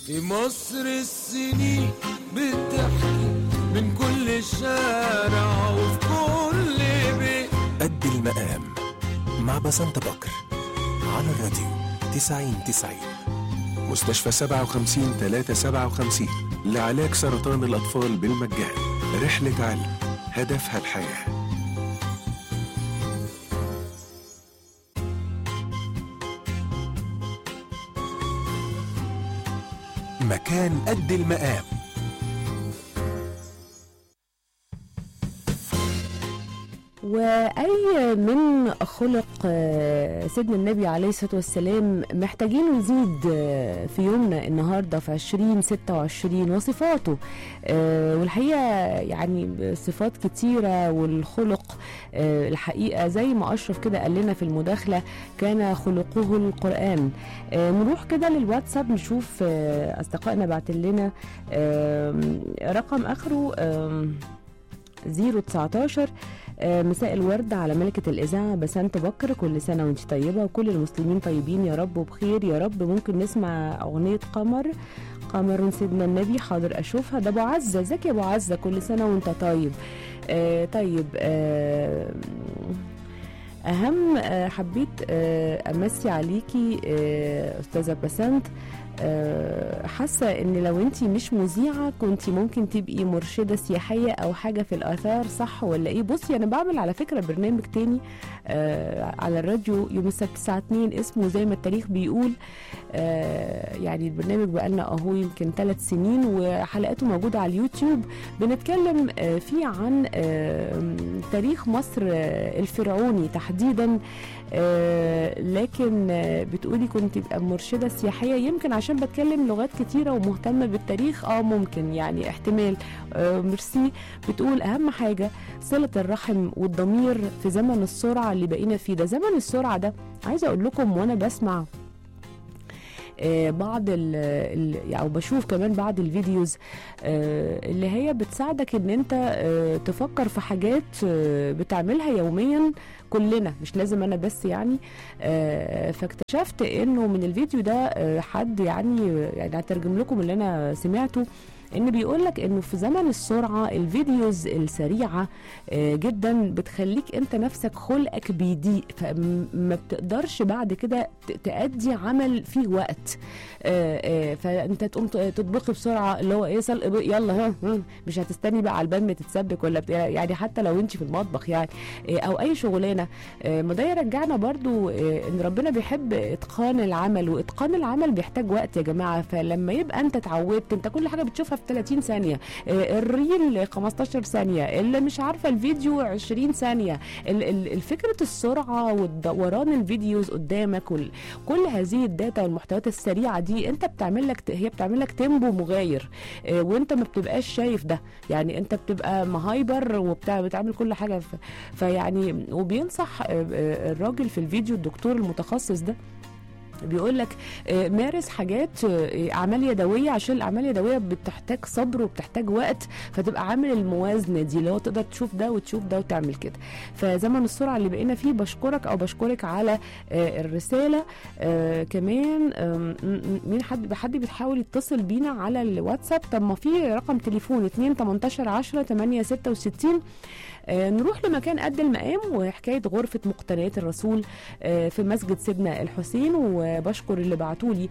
في مصر السنين بتحكي من كل شارع وفي كل بيت قد المقام مع بسنت بكر على الراديو 90 90 مستشفى 57 357 لعلاج سرطان الأطفال بالمجان رحلة علم هدفها الحياه مكان قد المقام وأي من خلق آه، سيدنا النبي عليه الصلاة والسلام محتاجين نزيد آه، في يومنا النهاردة في 2026 وصفاته آه، والحقيقة يعني صفات كتيرة والخلق آه، الحقيقة زي ما أشرف كده قال لنا في المداخلة كان خلقه القرآن آه، نروح كده للواتساب نشوف آه، أصدقائنا بعت لنا آم، رقم آخره آم، 019 آه، مساء الورد على ملكة الإذاعة بسنت بكر كل سنة وانت طيبة وكل المسلمين طيبين يا رب وبخير يا رب ممكن نسمع أغنية قمر قمر سيدنا النبي حاضر أشوفها ده أبو عزة ازيك يا أبو عزة كل سنة وانت طيب آه طيب آه أهم آه حبيت آه أمسي عليكي آه أستاذة بسنت آه، حاسه ان لو انت مش مذيعه كنت ممكن تبقي مرشده سياحيه او حاجه في الاثار صح ولا ايه بصي انا بعمل على فكره برنامج تاني آه على الراديو يوم السبت الساعه 2 اسمه زي ما التاريخ بيقول آه يعني البرنامج بقالنا اهو يمكن ثلاث سنين وحلقاته موجوده على اليوتيوب بنتكلم آه فيه عن آه تاريخ مصر آه الفرعوني تحديدا آه لكن آه بتقولي كنت تبقى مرشده سياحيه يمكن عشان بتكلم لغات كتيره ومهتمه بالتاريخ اه ممكن يعني احتمال آه ميرسي بتقول اهم حاجه صله الرحم والضمير في زمن السرعه اللي بقينا فيه ده زمن السرعه ده عايزه اقول لكم وانا بسمع آه، بعض ال ال او بشوف كمان بعض الفيديوز آه، اللي هي بتساعدك ان انت آه، تفكر في حاجات آه، بتعملها يوميا كلنا مش لازم انا بس يعني آه، فاكتشفت انه من الفيديو ده آه، حد يعني يعني هترجم لكم اللي انا سمعته ان بيقول لك انه في زمن السرعه الفيديوز السريعه آه، جدا بتخليك انت نفسك خلقك بيضيق فما بتقدرش بعد كده ت- تأدي عمل فيه وقت آه، آه، فانت تقوم ت- تطبخي بسرعه اللي هو ايه سلق بيض، يلا ها ها، مش هتستني بقى على البان تتسبك ولا بتاع يعني حتى لو انت في المطبخ يعني آه، او اي شغلانه آه، ما ده يرجعنا برضو آه، ان ربنا بيحب اتقان العمل واتقان العمل بيحتاج وقت يا جماعه فلما يبقى انت اتعودت انت كل حاجه بتشوفها في 30 ثانيه آه، الريل 15 ثانيه اللي مش عارفه الفيديو 20 ثانيه ال- ال- الفكره السرعه والدوران الفيديوز قدامك وال- كل هذه الداتا والمحتويات السريعه دي انت بتعمل لك هي بتعمل لك تيمبو مغاير آه، وانت ما بتبقاش شايف ده يعني انت بتبقى مهايبر وبتاع بتعمل كل حاجه ف- فيعني وبينصح آه، آه، الراجل في الفيديو الدكتور المتخصص ده بيقول لك آه، مارس حاجات آه، اعمال يدويه عشان الاعمال اليدويه بتحتاج صبر وبتحتاج وقت فتبقى عامل الموازنه دي اللي هو تقدر تشوف ده وتشوف ده وتعمل كده فزمن السرعه اللي بقينا فيه بشكرك او بشكرك على آه، الرساله آه، كمان آم، م- م- مين حد حد بيحاول يتصل بينا على الواتساب طب ما في رقم تليفون 2 18 10 8 66 آه، نروح لمكان قد المقام وحكايه غرفه مقتنيات الرسول آه، في مسجد سيدنا الحسين وبشكر اللي بعتوا لي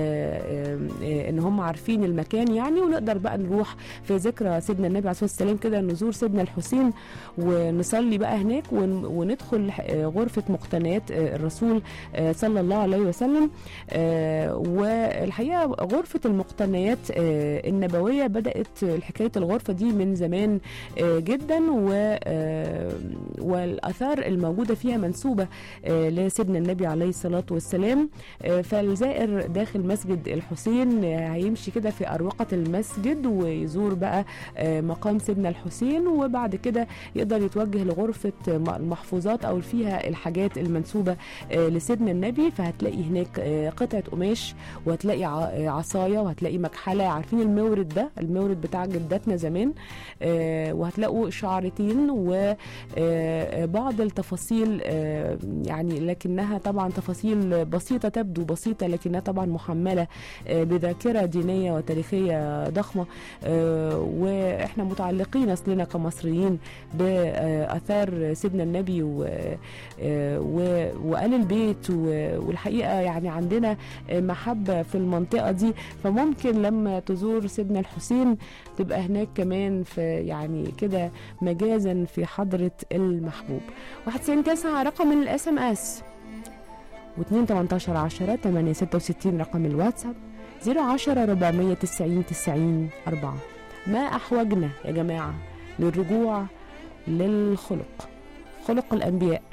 ان هم عارفين المكان يعني ونقدر بقى نروح في ذكرى سيدنا النبي عليه الصلاه والسلام كده نزور سيدنا الحسين ونصلي بقى هناك ون- وندخل آه، غرفه مقتنيات آه، الرسول آه، صلى الله عليه وسلم آه، والحقيقه غرفه المقتنيات آه، النبويه بدات حكايه الغرفه دي من زمان آه، جدا و آه، والاثار الموجوده فيها منسوبه آه، لسيدنا النبي عليه الصلاه والسلام آه، فالزائر داخل مسجد الحسين آه، هيمشي كده في اروقه المسجد ويزور بقى آه، مقام سيدنا الحسين وبعد كده يقدر يتوجه لغرفه م- المحفوظات او فيها الحاجات المنسوبه آه، لسيدنا النبي فهتلاقي هناك آه، قطعه قماش وهتلاقي ع- آه، عصايه وهتلاقي مكحله عارفين المورد ده المورد بتاع جداتنا زمان آه، وهتلاقوا شعرتين وبعض التفاصيل آه، يعني لكنها طبعا تفاصيل بسيطة تبدو بسيطة لكنها طبعا محملة آه، بذاكرة دينية وتاريخية ضخمة آه، واحنا متعلقين اصلنا كمصريين باثار سيدنا النبي و- آه، و- وآل البيت و- والحقيقة يعني عندنا آه، محبة في المنطقة دي فممكن لما تزور سيدنا الحسين تبقى هناك كمان في يعني كده مجازا في حضرة المحبوب 199 رقم الاس ام اس و2 18 10 8 66 رقم الواتساب 010 490 90 4 ما أحوجنا يا جماعة للرجوع للخلق خلق الأنبياء